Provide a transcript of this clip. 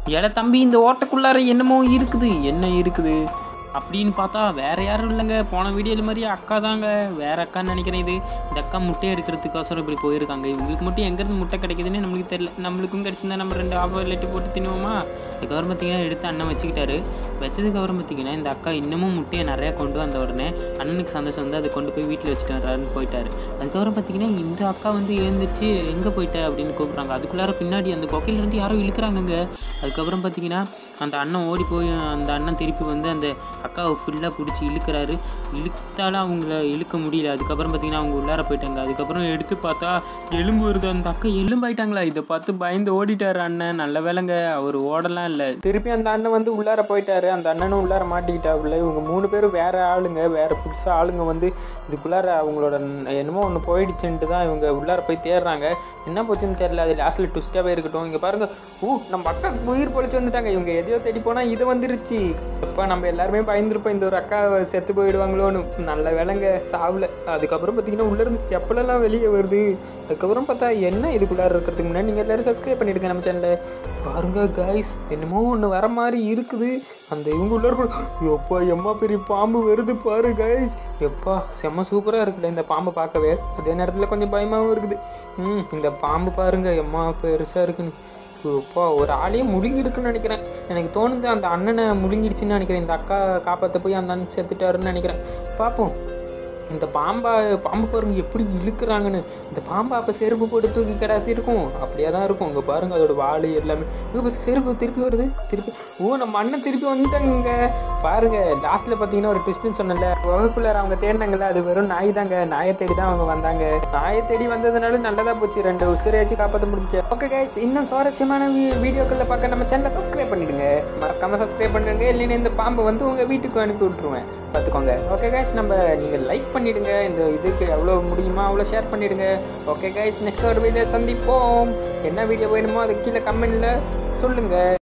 ஏல தம்பி இந்த ஓட்டைக்குள்ளார என்னமோ இருக்குது என்ன இருக்குது அப்படின்னு பார்த்தா வேற யாரும் இல்லைங்க போன வீடியோவில் மாதிரி அக்கா தாங்க வேற அக்கான்னு நினைக்கிறேன் இது இந்த அக்கா முட்டை எடுக்கிறதுக்கோசரம் இப்படி போயிருக்காங்க இவங்களுக்கு மட்டும் எங்கேருந்து முட்டை கிடைக்குதுன்னு நம்மளுக்கு தெரியல நம்மளுக்கும் கிடைச்சிருந்தா நம்ம ரெண்டு ஆப்போலேட்டு போட்டு தின்னுவோமா அதுக்கப்புறம் பார்த்தீங்கன்னா எடுத்து அண்ணன் வச்சுக்கிட்டாரு வச்சதுக்கப்புறம் பார்த்தீங்கன்னா இந்த அக்கா இன்னமும் முட்டையை நிறையா கொண்டு வந்த உடனே அண்ணனுக்கு சந்தோஷம் வந்து அதை கொண்டு போய் வீட்டில் வச்சுட்டு வர்றாருன்னு போயிட்டாரு அதுக்கப்புறம் பார்த்தீங்கன்னா இந்த அக்கா வந்து எழுந்திரிச்சு எங்கே போயிட்ட அப்படின்னு கூப்பிட்றாங்க அதுக்குள்ளார பின்னாடி அந்த கொக்கையிலேருந்து யாரோ இழுக்கிறாங்கங்க அதுக்கப்புறம் பார்த்தீங்கன்னா அந்த அண்ணன் ஓடி போய் அந்த அண்ணன் திருப்பி வந்து அந்த அக்காவை ஃபுல்லாக பிடிச்சி இழுக்கிறாரு இழுத்தாலும் அவங்கள இழுக்க முடியல அதுக்கப்புறம் பார்த்தீங்கன்னா அவங்க உள்ளார போயிட்டாங்க அதுக்கப்புறம் எடுத்து பார்த்தா எலும்பு வருது அந்த அக்கா எலும்பாயிட்டாங்களா இதை பார்த்து பயந்து ஓடிட்டாரு அண்ணன் நல்ல வேலைங்க அவர் ஓடலாம் இல்லை திருப்பி அந்த அண்ணன் வந்து உள்ளார போயிட்டாரு அந்த அண்ணனும் உள்ளார மாட்டிக்கிட்டாப்புல இவங்க மூணு பேரும் வேற ஆளுங்க வேற புதுசாக ஆளுங்க வந்து இதுக்குள்ளார அவங்களோட ந- என்னமோ ஒன்று போயிடுச்சுன்ட்டு தான் இவங்க உள்ளார போய் தேடுறாங்க என்ன போச்சுன்னு தெரியல அது லாஸ்ட்டில் ட்விஸ்ட்டாகவே இருக்கட்டும் இங்கே பாருங்க ஊ நம்ம அக்காவுக்கு உயிர் பொழிச்சு வந்துட்டாங்க இவங்க எதையோ தேடி போனால் இது வந்துருச்சு அப்போ நம்ம எல்லாருமே பயந்துருப்போம் இந்த ஒரு அக்கா செத்து போயிடுவாங்களோன்னு நல்ல வேலைங்க சாவல அதுக்கப்புறம் பார்த்தீங்கன்னா உள்ள இருந்து ஸ்டெப்லலாம் வெளியே வருது அதுக்கப்புறம் பார்த்தா என்ன இதுக்குள்ளார இருக்கிறதுக்கு முன்னாடி நீங்கள் எல்லாரும் சப்ஸ்கிரைப் பண்ணிடுங்க நம்ம சேனலில் பாருங்க கைஸ் என்னமோ ஒன்று வர மாதிரி இருக்குது அந்த இவங்க உள்ளார போய், எப்பா எம்மா பெரிய பாம்பு வருது பாரு கைஸ் எப்பா செம்ம சூப்பராக இருக்குல்ல இந்த பாம்பை பார்க்கவே அதே நேரத்தில் கொஞ்சம் பயமாகவும் இருக்குது ம் இந்த பாம்பு பாருங்க எம்மா பெருசாக இருக்குன்னு இப்போ ஒரு ஆளையே முழுங்கிருக்குன்னு நினைக்கிறேன் எனக்கு தோணுது அந்த அண்ணனை முழுங்கிடுச்சுன்னு நினைக்கிறேன் இந்த அக்கா காப்பாற்ற போய் அந்த அண்ணன் செத்துட்டாருன்னு நினைக்கிறேன் பார்ப்போம் இந்த பாம்பா பாம்பு பாருங்க எப்படி இழுக்கிறாங்கன்னு இந்த பாம்பா அப்போ செருப்பு போட்டு தூக்கி கடாசி இருக்கும் அப்படியே தான் இருக்கும் இங்கே பாருங்க அதோட வால் எல்லாமே இங்க பாரு, செருப்பு திருப்பி வருது திருப்பி ஓ நம்ம அண்ணன் திருப்பி வந்துட்டாங்க பாருங்க லாஸ்ட்ல பார்த்தீங்கன்னா ஒரு ட்விஸ்ட்னு சொன்னல வகுப்புள்ளார அவங்க தேடினாங்கல்ல அது வெறும் நாய் தாங்க நாயை தேடி தான் அவங்க வந்தாங்க நாயை தேடி வந்ததுனால நல்லதா போச்சு ரெண்டு உசிரையாச்சும் காப்பாற்ற முடிஞ்சு ஓகே கைஸ் இன்னும் சுவாரஸ்யமான வீ- வீடியோக்களை பார்க்க நம்ம சேனலை சப்ஸ்கிரைப் பண்ணிடுங்க மறக்காம சப்ஸ்கிரைப் பண்ணுங்க இல்லைன்னா இந்த பாம்பை வந்து உங்க வீட்டுக்கு அனுப்பி விட்டுருவேன் பார்த்துக்கோங்க ஓகே கைஸ் நம்ம நீங்க லைக் பண்ணிடுங்க இந்த இதுக்கு எவ்வளோ முடியுமோ அவ்வளோ ஷேர் பண்ணிடுங்க ஓகே கைஸ் நெக்ஸ்ட் ஒரு வீடியோ சந்திப்போம் என்ன வீடியோ வேணுமோ அது கீழே கமெண்ட்ல சொல்லுங்க